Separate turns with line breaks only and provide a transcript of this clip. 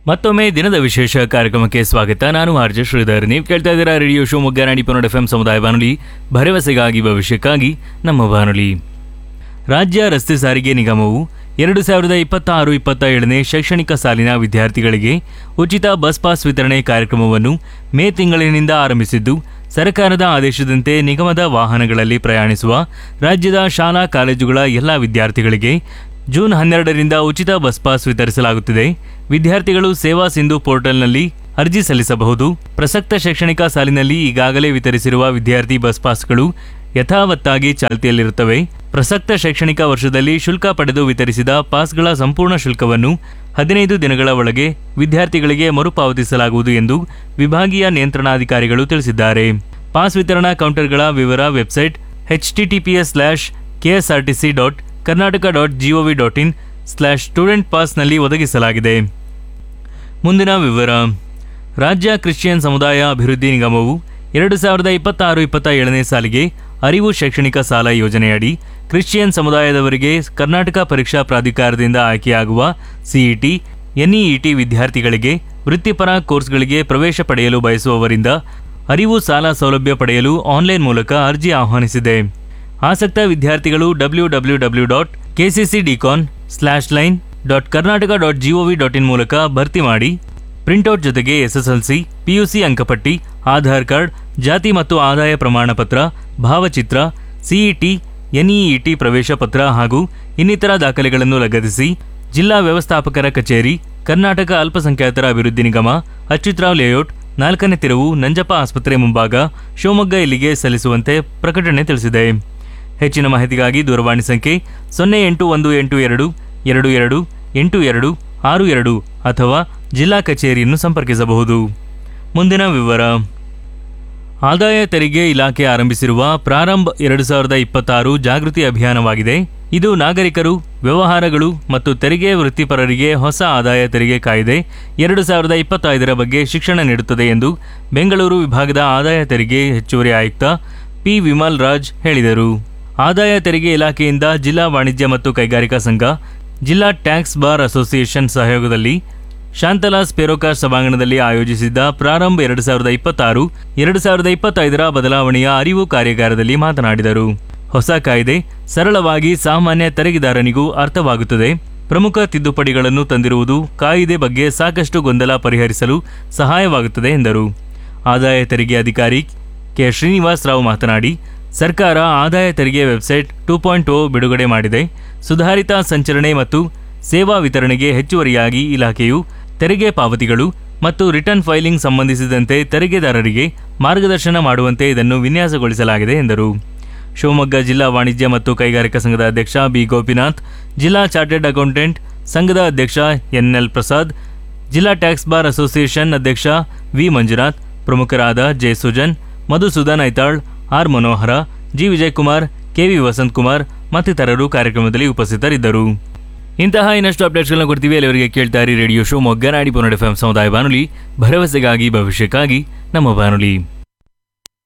ಮತ್ತೊಮ್ಮೆ ದಿನದ ವಿಶೇಷ ಕಾರ್ಯಕ್ರಮಕ್ಕೆ ಸ್ವಾಗತ ನಾನು ಆರ್ಜೆ ಶ್ರೀಧರ್ ನೀವು ಕೇಳ್ತಾ ಇದ್ದೀರಾ ರೇಡಿಯೋ ಶಿವಮೊಗ್ಗ ನಾಡಿ ಪನ್ನಡ ಎಫ್ ಸಮುದಾಯ ಬಾನುಲಿ ಭರವಸೆಗಾಗಿ ಭವಿಷ್ಯಕ್ಕಾಗಿ ನಮ್ಮ ಬಾನುಲಿ ರಾಜ್ಯ ರಸ್ತೆ ಸಾರಿಗೆ ನಿಗಮವು ಎರಡು ಸಾವಿರದ ಇಪ್ಪತ್ತಾರು ಇಪ್ಪತ್ತ ಏಳನೇ ಶೈಕ್ಷಣಿಕ ಸಾಲಿನ ವಿದ್ಯಾರ್ಥಿಗಳಿಗೆ ಉಚಿತ ಬಸ್ ಪಾಸ್ ವಿತರಣೆ ಕಾರ್ಯಕ್ರಮವನ್ನು ಮೇ ತಿಂಗಳಿನಿಂದ ಆರಂಭಿಸಿದ್ದು ಸರ್ಕಾರದ ಆದೇಶದಂತೆ ನಿಗಮದ ವಾಹನಗಳಲ್ಲಿ ಪ್ರಯಾಣಿಸುವ ರಾಜ್ಯದ ಶಾಲಾ ಕಾಲೇಜುಗಳ ಎಲ್ಲ ವಿದ್ಯಾರ್ಥಿಗಳಿಗೆ ಜೂನ್ ಹನ್ನೆರಡರಿಂದ ಉಚಿತ ಬಸ್ ಪಾಸ್ ವಿತರಿಸಲಾಗುತ್ತಿದೆ ವಿದ್ಯಾರ್ಥಿಗಳು ಸೇವಾ ಸಿಂಧು ಪೋರ್ಟಲ್ನಲ್ಲಿ ಅರ್ಜಿ ಸಲ್ಲಿಸಬಹುದು ಪ್ರಸಕ್ತ ಶೈಕ್ಷಣಿಕ ಸಾಲಿನಲ್ಲಿ ಈಗಾಗಲೇ ವಿತರಿಸಿರುವ ವಿದ್ಯಾರ್ಥಿ ಬಸ್ ಪಾಸ್ಗಳು ಯಥಾವತ್ತಾಗಿ ಚಾಲ್ತಿಯಲ್ಲಿರುತ್ತವೆ ಪ್ರಸಕ್ತ ಶೈಕ್ಷಣಿಕ ವರ್ಷದಲ್ಲಿ ಶುಲ್ಕ ಪಡೆದು ವಿತರಿಸಿದ ಪಾಸ್ಗಳ ಸಂಪೂರ್ಣ ಶುಲ್ಕವನ್ನು ಹದಿನೈದು ದಿನಗಳ ಒಳಗೆ ವಿದ್ಯಾರ್ಥಿಗಳಿಗೆ ಮರುಪಾವತಿಸಲಾಗುವುದು ಎಂದು ವಿಭಾಗೀಯ ನಿಯಂತ್ರಣಾಧಿಕಾರಿಗಳು ತಿಳಿಸಿದ್ದಾರೆ ಪಾಸ್ ವಿತರಣಾ ಕೌಂಟರ್ಗಳ ವಿವರ website H TTPS slash KSRTC dot Karnataka dot GOV dot in slash student ಪಾಸ್ನಲ್ಲಿ ಒದಗಿಸಲಾಗಿದೆ ಮುಂದಿನ ವಿವರ ರಾಜ್ಯ ಕ್ರಿಶ್ಚಿಯನ್ ಸಮುದಾಯ ಅಭಿವೃದ್ಧಿ ನಿಗಮವು ಎರಡು ಸಾವಿರದ ಇಪ್ಪತ್ತಾರು ಇಪ್ಪತ್ತ ಏಳನೇ ಸಾಲಿಗೆ ಅರಿವು ಶೈಕ್ಷಣಿಕ ಸಾಲ ಯೋಜನೆಯಡಿ ಕ್ರಿಶ್ಚಿಯನ್ ಸಮುದಾಯದವರಿಗೆ ಕರ್ನಾಟಕ ಪರೀಕ್ಷಾ ಪ್ರಾಧಿಕಾರದಿಂದ ಆಯ್ಕೆಯಾಗುವ ಸಿಇಟಿ ಎನ್ಇಇಟಿ ವಿದ್ಯಾರ್ಥಿಗಳಿಗೆ ವೃತ್ತಿಪರ ಕೋರ್ಸ್ಗಳಿಗೆ ಪ್ರವೇಶ ಪಡೆಯಲು ಬಯಸುವವರಿಂದ ಅರಿವು ಸಾಲ ಸೌಲಭ್ಯ ಪಡೆಯಲು ಆನ್ಲೈನ್ ಮೂಲಕ ಅರ್ಜಿ ಆಹ್ವಾನಿಸಿದೆ ಆಸಕ್ತ ವಿದ್ಯಾರ್ಥಿಗಳು W W W dot KCC decon slash line dot Karnataka dot GOV dot in ಮೂಲಕ ಭರ್ತಿ ಮಾಡಿ ಪ್ರಿಂಟೌಟ್ ಜೊತೆಗೆ ಎಸ್ಎಸ್ಎಲ್ಸಿ ಪಿಯುಸಿ ಅಂಕಪಟ್ಟಿ ಆಧಾರ್ ಕಾರ್ಡ್ ಜಾತಿ ಮತ್ತು ಆದಾಯ ಪ್ರಮಾಣ ಪತ್ರ ಭಾವಚಿತ್ರ ಸಿಇಟಿ ಎನ್ಇಇಟಿ ಪ್ರವೇಶ ಪತ್ರ ಹಾಗೂ ಇನ್ನಿತರ ದಾಖಲೆಗಳನ್ನು ಲಗತ್ತಿಸಿ ಜಿಲ್ಲಾ ವ್ಯವಸ್ಥಾಪಕರ ಕಚೇರಿ ಕರ್ನಾಟಕ ಅಲ್ಪಸಂಖ್ಯಾತರ ಅಭಿವೃದ್ಧಿ ನಿಗಮ ಅಚ್ಯುತರಾವ್ ಲೇಔಟ್ ನಾಲ್ಕನೇ ತಿರುವು ನಂಜಪ್ಪ ಆಸ್ಪತ್ರೆ ಮುಂಭಾಗ ಶಿವಮೊಗ್ಗ ಇಲ್ಲಿಗೆ ಸಲ್ಲಿಸುವಂತೆ ಪ್ರಕಟಣೆ ತಿಳಿಸಿದೆ ಹೆಚ್ಚಿನ ಮಾಹಿತಿಗಾಗಿ ದೂರವಾಣಿ ಸಂಖ್ಯೆ ಸೊನ್ನೆ ಎಂಟು ಒಂದು ಎಂಟು ಎರಡು ಎರಡು ಎರಡು ಎಂಟು ಎರಡು ಆರು ಎರಡು ಅಥವಾ ಜಿಲ್ಲಾ ಕಚೇರಿಯನ್ನು ಸಂಪರ್ಕಿಸಬಹುದು ಮುಂದಿನ ವಿವರ ಆದಾಯ ತೆರಿಗೆ ಇಲಾಖೆ ಆರಂಭಿಸಿರುವ ಪ್ರಾರಂಭ ಎರಡು ಸಾವಿರದ ಇಪ್ಪತ್ತಾರು ಜಾಗೃತಿ ಅಭಿಯಾನವಾಗಿದೆ ಇದು ನಾಗರಿಕರು ವ್ಯವಹಾರಗಳು ಮತ್ತು ತೆರಿಗೆ ವೃತ್ತಿಪರರಿಗೆ ಹೊಸ ಆದಾಯ ತೆರಿಗೆ ಕಾಯ್ದೆ ಎರಡು ಸಾವಿರದ ಇಪ್ಪತ್ತೈದರ ಬಗ್ಗೆ ಶಿಕ್ಷಣ ನೀಡುತ್ತದೆ ಎಂದು ಬೆಂಗಳೂರು ವಿಭಾಗದ ಆದಾಯ ತೆರಿಗೆ ಹೆಚ್ಚುವರಿ ಆಯುಕ್ತ ಪಿ ವಿಮಲ್ ರಾಜ್ ಹೇಳಿದರು ಆದಾಯ ತೆರಿಗೆ ಇಲಾಖೆಯಿಂದ ಜಿಲ್ಲಾ ವಾಣಿಜ್ಯ ಮತ್ತು ಕೈಗಾರಿಕಾ ಸಂಘ ಜಿಲ್ಲಾ ಟ್ಯಾಕ್ಸ್ ಬಾರ್ ಅಸೋಸಿಯೇಷನ್ ಸಹಯೋಗದಲ್ಲಿ ಶಾಂತಲಾಸ್ ಪೇರೋಕಾರ್ ಸಭಾಂಗಣದಲ್ಲಿ ಆಯೋಜಿಸಿದ್ದ ಪ್ರಾರಂಭ ಎರಡು ಸಾವಿರದ ಇಪ್ಪತ್ತಾರು ಎರಡು ಸಾವಿರದ ಇಪ್ಪತ್ತೈದರ ಬದಲಾವಣೆಯ ಅರಿವು ಕಾರ್ಯಾಗಾರದಲ್ಲಿ ಮಾತನಾಡಿದರು ಹೊಸ ಕಾಯ್ದೆ ಸರಳವಾಗಿ ಸಾಮಾನ್ಯ ತೆರಿಗೆದಾರನಿಗೂ ಅರ್ಥವಾಗುತ್ತದೆ ಪ್ರಮುಖ ತಿದ್ದುಪಡಿಗಳನ್ನು ತಂದಿರುವುದು ಕಾಯಿದೆ ಬಗ್ಗೆ ಸಾಕಷ್ಟು ಗೊಂದಲ ಪರಿಹರಿಸಲು ಸಹಾಯವಾಗುತ್ತದೆ ಎಂದರು ಆದಾಯ ತೆರಿಗೆ ಅಧಿಕಾರಿ ಕೆ ಶ್ರೀನಿವಾಸ್ ರಾವ್ ಮಾತನಾಡಿ ಸರ್ಕಾರ ಆದಾಯ ತೆರಿಗೆ ವೆಬ್ಸೈಟ್ ಟೂ ಪಾಯಿಂಟ್ ಓ ಬಿಡುಗಡೆ ಮಾಡಿದೆ ಸುಧಾರಿತ ಸಂಚರಣೆ ಮತ್ತು ಸೇವಾ ವಿತರಣೆಗೆ ಹೆಚ್ಚುವರಿಯಾಗಿ ಇಲಾಖೆಯು ತೆರಿಗೆ ಪಾವತಿಗಳು ಮತ್ತು ರಿಟರ್ನ್ ಫೈಲಿಂಗ್ ಸಂಬಂಧಿಸಿದಂತೆ ತೆರಿಗೆದಾರರಿಗೆ ಮಾರ್ಗದರ್ಶನ ಮಾಡುವಂತೆ ಇದನ್ನು ವಿನ್ಯಾಸಗೊಳಿಸಲಾಗಿದೆ ಎಂದರು ಶಿವಮೊಗ್ಗ ಜಿಲ್ಲಾ ವಾಣಿಜ್ಯ ಮತ್ತು ಕೈಗಾರಿಕಾ ಸಂಘದ ಅಧ್ಯಕ್ಷ ಬಿ ಗೋಪಿನಾಥ್ ಜಿಲ್ಲಾ ಚಾರ್ಟೆಡ್ ಅಕೌಂಟೆಂಟ್ ಸಂಘದ ಅಧ್ಯಕ್ಷ ಎನ್ಎಲ್ ಪ್ರಸಾದ್ ಜಿಲ್ಲಾ ಟ್ಯಾಕ್ಸ್ ಬಾರ್ ಅಸೋಸಿಯೇಷನ್ ಅಧ್ಯಕ್ಷ ವಿ ಮಂಜುನಾಥ್ ಪ್ರಮುಖರಾದ J Sujan Madhusudan Aithal R Manohara G Vijayakumar KV Vasanthakumar ಮತ್ತಿತರರು ಕಾರ್ಯಕ್ರಮದಲ್ಲಿ ಉಪಸ್ಥಿತರಿದ್ದರು ಇಂತಹ ಇನ್ನಷ್ಟು ಅಪ್ಡೇಟ್ಸ್ಗಳನ್ನ ಕೊಡ್ತೀವಿ ಅಲ್ಲಿವರೆಗೆ ಕೇಳ್ತಾ ಇರಿ ರೇಡಿಯೋ ಶೋ ಮೊಗ್ಗನಾಡಿ ಪುನಡ್ ಎಫ್ ಸಮುದಾಯ ಬಾನುಲಿ ಭರವಸೆಗಾಗಿ ಭವಿಷ್ಯಕ್ಕಾಗಿ ನಮ್ಮ ಬಾನುಲಿ